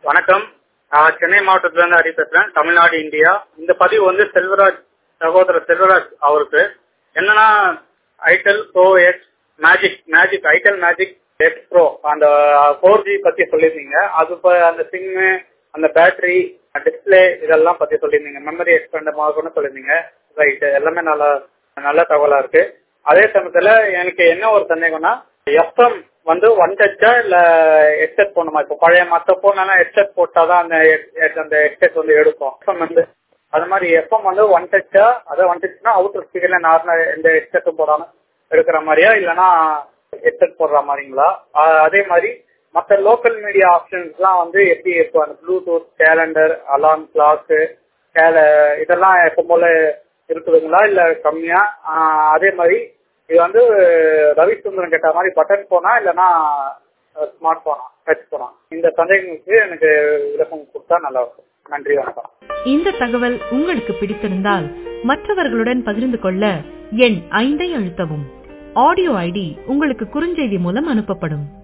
வணக்கம் நான் சென்னை மாவட்டத்துல இருந்து ஹரி பேசுறேன் தமிழ்நாடு இந்தியா இந்த பதிவு வந்து செல்வராஜ் சகோதரர் செல்வராஜ் அவருக்கு என்னன்னா itel pro X magic magic itel magic X pro அந்த ஃபோர் ஜி பத்தி சொல்லியிருந்தீங்க அது இப்போ அந்த சிம்மு அந்த பேட்டரி டிஸ்பிளே இதெல்லாம் பத்தி சொல்லியிருந்தீங்க மெமரி எக்ஸ்பேண்டர் மாதிரி சொல்லியிருந்தீங்க ரைட் எல்லாமே நல்ல நல்ல தகவலா இருக்கு அதே சமயத்துல எனக்கு என்ன ஒரு சந்தேகம்னா எஃப்எம் வந்து ஒன் டச்சா இல்ல ஹெட்செட் போடணுமா இப்போ பழைய மற்ற போனாலும் ஹெட்செட் போட்டாதான் அந்த head- அந்த ஹெட்செட் வந்து எடுக்கும் எஃப்எம் வந்து அது மாதிரி எஃப்எம் வந்து ஒன் டச்சா அதாவது ஒன் டச்னா அவுட்டர் ஸ்பீக்கர்ல நார்மல் எந்த ஹெட்செட்டும் போடாம எடுக்கிற மாதிரியா இல்லைன்னா ஹெட்செட் போடுற மாதிரிங்களா ஆஹ் அதே மாதிரி மற்ற லோக்கல் மீடியா ஆப்ஷன்ஸ்லாம் வந்து எப்படி இருக்கும் அந்த ப்ளூடூத் கேலண்டர் அலார்ம் கிளாக்கு கேல இதெல்லாம் எப்போ போல இருக்குதுங்களா இல்ல கம்மியா ஆஹ் அதே மாதிரி இது வந்து ரவிச்சந்திரன் கேட்ட மாதிரி பட்டன் போனா இல்லைன்னா ஸ்மார்ட் போனா டச் போனா இந்த சந்தேகங்களுக்கு எனக்கு விளக்கம் கொடுத்தா நல்லா இருக்கும் நன்றி வணக்கம் இந்த தகவல் உங்களுக்கு பிடித்திருந்தால் மற்றவர்களுடன் பகிர்ந்து கொள்ள எண் ஐந்தை அழுத்தவும் ஆடியோ ஐடி உங்களுக்கு குறுஞ்செய்தி மூலம் அனுப்பப்படும்